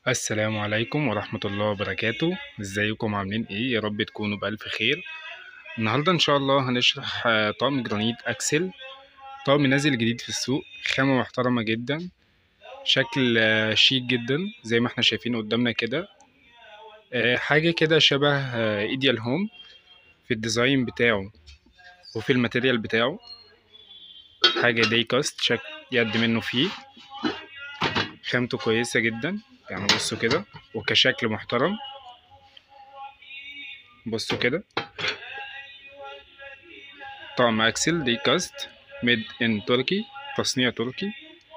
السلام عليكم ورحمة الله وبركاته ازيكم عاملين ايه يا رب تكونوا بألف خير النهاردة ان شاء الله هنشرح آه، طقم جرانيت اكسل طقم نازل جديد في السوق خامة محترمة جدا شكل آه، شيك جدا زي ما احنا شايفين قدامنا كده آه، حاجة كده شبه ايديال هوم في الديزاين بتاعه وفي الماتيريال بتاعه حاجة دي كاست شكل يد منه فيه خامته كويسة جدا يعني بصوا كده وكشكل محترم بصوا كده طقم اكسل دي كاست ميد ان تركي تصنيع تركي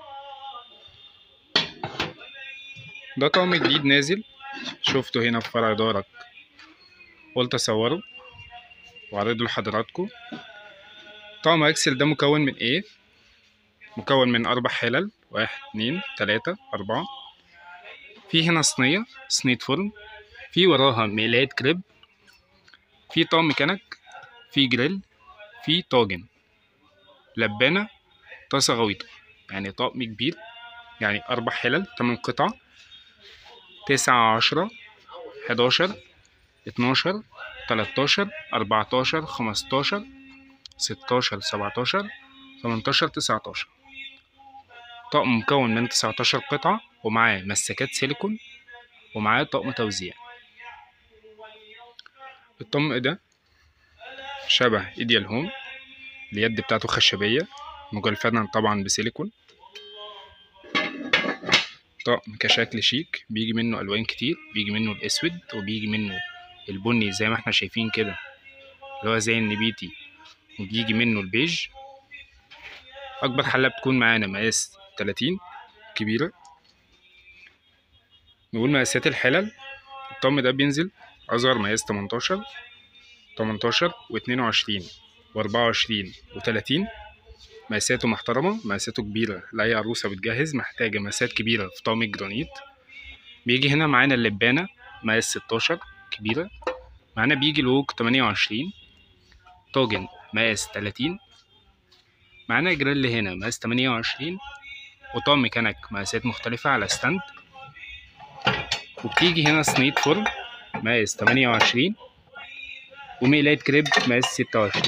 ده طقم جديد نازل شفته هنا في فرع دارك قلت اصوره واعرضه لحضراتكم طقم اكسل ده مكون من ايه مكون من اربع حلل واحد اتنين تلاتة اربعة في هنا صينية صينية فرن في وراها مقلاية كريب في طقم كنك في جريل في طاجن لبانة طاسة غويطة يعني طقم كبير يعني أربع حلل تمن قطع تسعة عشرة حداشر اتناشر تلاتاشر أربعتاشر خمستاشر ستاشر سبعتاشر تمنتاشر تسعتاشر طقم مكون من تسعتاشر قطعة ومعاه مسكات سيليكون ومعاه طقم توزيع الطقم ده شبه ايديال هوم اليد بتاعته خشبية مجلفة طبعا بسيليكون طقم كشكل شيك بيجي منه ألوان كتير بيجي منه الأسود وبيجي منه البني زي ما احنا شايفين كده اللي هو زي النبيتي وبيجي منه البيج أكبر حلة بتكون معانا مقاس تلاتين كبيرة نقول مقاسات الحلل الطقم ده بينزل أصغر مقاس تمنتاشر تمنتاشر واتنين وعشرين وأربعة وعشرين وتلاتين مقاساته محترمة مقاساته كبيرة لأي عروسة بتجهز محتاجة مقاسات كبيرة في طقم الجرانيت بيجي هنا معانا اللبانة مقاس ستاشر كبيرة معانا بيجي الوك تمانية وعشرين طاجن مقاس تلاتين معانا جريل هنا مقاس تمانية وعشرين وطقم كنك مقاسات مختلفة على ستاند وبتيجي هنا صينية فرن مقاس تمانية وعشرين ومقلاية كريب مقاس ستة وعشرين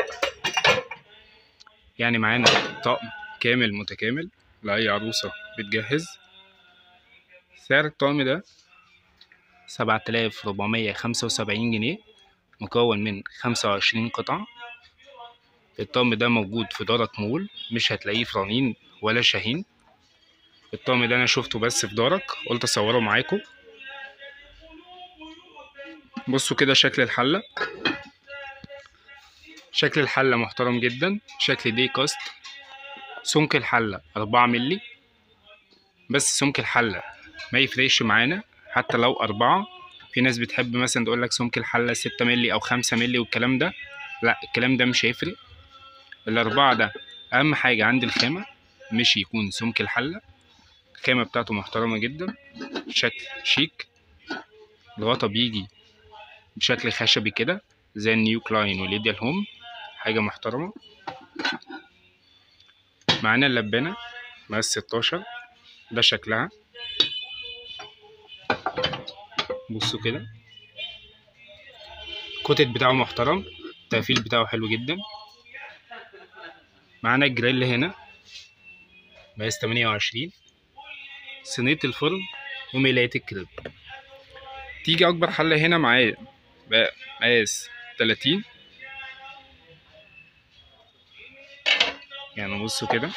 يعني معانا طقم كامل متكامل لأي عروسة بتجهز سعر الطقم ده سبعة آلاف ربعمية خمسة وسبعين جنيه مكون من خمسة وعشرين قطعة الطقم ده موجود في دارك مول مش هتلاقيه في رنين ولا شاهين الطقم ده انا شفته بس في دارك قلت اصوره معاكم بصوا كده شكل الحلة شكل الحلة محترم جدا شكل دي كاست سمك الحلة أربعة ملي بس سمك الحلة ما يفرقش معانا حتى لو أربعة في ناس بتحب مثلا تقول لك سمك الحلة ستة ملي أو خمسة ملي والكلام ده لا الكلام ده مش هيفرق الأربعة ده أهم حاجة عند الخامة مش يكون سمك الحلة الخامة بتاعته محترمة جدا شكل شيك الغطا بيجي بشكل خشبي كده زي النيو كلاين والإيديال هوم حاجة محترمة معانا اللبانة مقاس ستاشر ده شكلها بصوا كده الكوتت بتاعه محترم التقفيل بتاعه حلو جدا معانا الجريل هنا مقاس تمانية وعشرين صينية الفرن وملاية الكريب تيجي أكبر حلة هنا معايا مقاس تلاتين يعني بصوا كده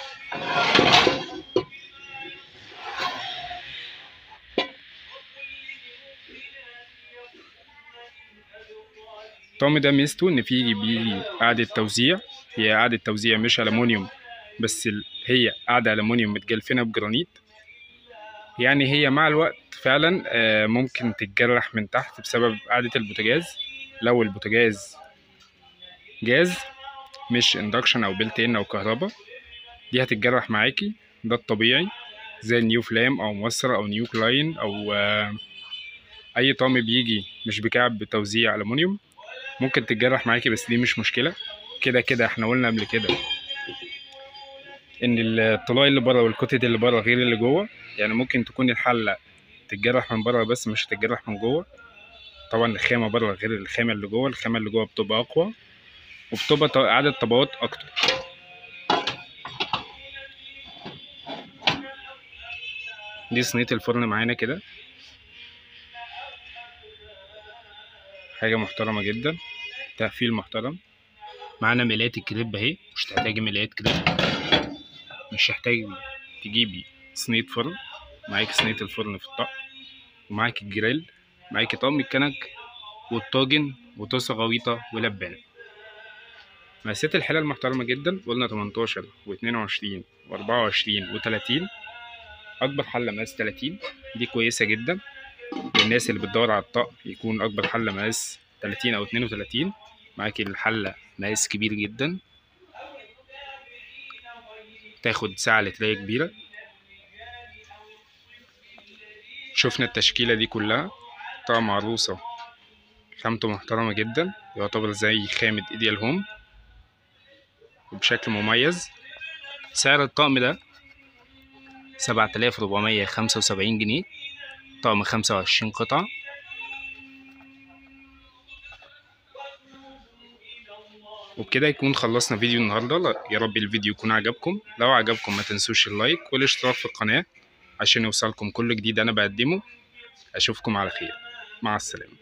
الطقم ده ميزته ان فيه بيجي قاعدة توزيع هي قاعدة توزيع مش ألمونيوم بس ال- هي قاعدة ألمونيوم متجلفنة بجرانيت يعني هي مع الوقت فعلا آه، ممكن تتجرح من تحت بسبب قاعدة البوتاجاز لو البوتاجاز جاز مش اندكشن او بيلت ان او كهرباء دي هتتجرح معاكي ده الطبيعي زي النيو فلام او مصر او نيو كلاين او آه، اي طقم بيجي مش بكعب بتوزيع ألمونيوم ممكن تتجرح معاكي بس دي مش مشكلة كده كده احنا قلنا قبل كده ان الطلاي اللي بره والكتت اللي بره غير اللي جوه يعني ممكن تكون الحله تتجرح من بره بس مش هتتجرح من جوه طبعا الخامة بره غير الخامة اللي جوه الخامة اللي جوه بتبقى أقوى وبتبقى ط- عدد طبقات أكتر دي صينية الفرن معانا كده حاجة محترمة جدا تقفيل محترم معانا ملاية الكريب اهي مش تحتاجي ملاية كريب مش هتحتاجي تجيبي صينية فرن معاكي صينية الفرن في الطقم ومعاكي الجريل معاكي طقم الكنك والطاجن وطاسة غويطة ولبانة مقاسات الحلة المحترمة جدا قلنا 18 و22 و24 و30 أكبر حلة مقاس 30 دي كويسة جدا للناس اللي بتدور على الطقم يكون أكبر حلة مقاس 30 أو 32 معاكي الحلة مقاس كبير جدا تاخد ساعة لترية كبيرة شفنا التشكيلة دي كلها طقم عروسة خامته محترمة جدا يعتبر زي خامة ايديال هوم وبشكل مميز سعر الطقم ده سبعة آلاف ربعمية خمسة وسبعين جنيه طقم خمسة وعشرين قطعة وبكده يكون خلصنا فيديو النهاردة لا- يا رب الفيديو يكون عجبكم لو عجبكم ما تنسوش اللايك والاشتراك في القناة عشان يوصلكم كل جديد أنا بقدمه أشوفكم على خير مع السلامة